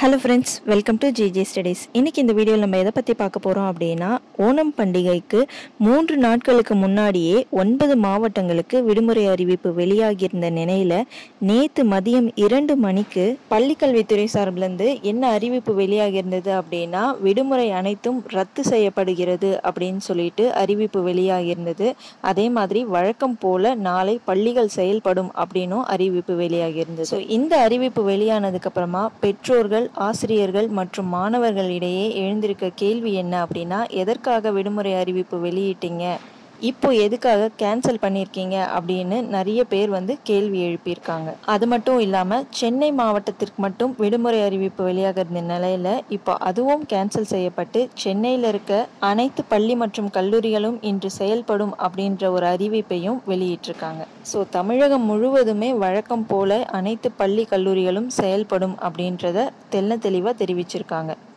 hello friends welcome to GJ studies இன்னைக்கு இந்த வீடியோவில் நம்ம எதை பற்றி பார்க்க போகிறோம் அப்படின்னா ஓணம் பண்டிகைக்கு மூன்று நாட்களுக்கு முன்னாடியே ஒன்பது மாவட்டங்களுக்கு விடுமுறை அறிவிப்பு வெளியாகியிருந்த நிலையில் நேற்று மதியம் இரண்டு மணிக்கு பள்ளிக்கல்வித்துறை சார்பிலேருந்து என்ன அறிவிப்பு வெளியாகியிருந்தது அப்படின்னா விடுமுறை அனைத்தும் ரத்து செய்யப்படுகிறது அப்படின்னு சொல்லிட்டு அறிவிப்பு வெளியாகியிருந்தது அதே மாதிரி வழக்கம் போல நாளை பள்ளிகள் செயல்படும் அப்படின்னும் அறிவிப்பு வெளியாகியிருந்தது ஸோ இந்த அறிவிப்பு வெளியானதுக்கு அப்புறமா பெற்றோர்கள் ஆசிரியர்கள் மற்றும் மாணவர்களிடையே எழுந்திருக்க கேள்வி என்ன அப்படின்னா எதற்காக விடுமுறை அறிவிப்பு வெளியிட்டீங்க இப்போ எதுக்காக கேன்சல் பண்ணியிருக்கீங்க அப்படின்னு நிறைய பேர் வந்து கேள்வி எழுப்பியிருக்காங்க அது மட்டும் இல்லாமல் சென்னை மாவட்டத்திற்கு மட்டும் விடுமுறை அறிவிப்பு வெளியாகிற நிலையில் இப்போ அதுவும் கேன்சல் செய்யப்பட்டு சென்னையில் இருக்க அனைத்து பள்ளி மற்றும் கல்லூரிகளும் இன்று செயல்படும் அப்படின்ற ஒரு அறிவிப்பையும் வெளியிட்டிருக்காங்க ஸோ தமிழகம் முழுவதுமே வழக்கம் போல அனைத்து பள்ளி கல்லூரிகளும் செயல்படும் அப்படின்றத தெல்ல தெளிவாக தெரிவிச்சிருக்காங்க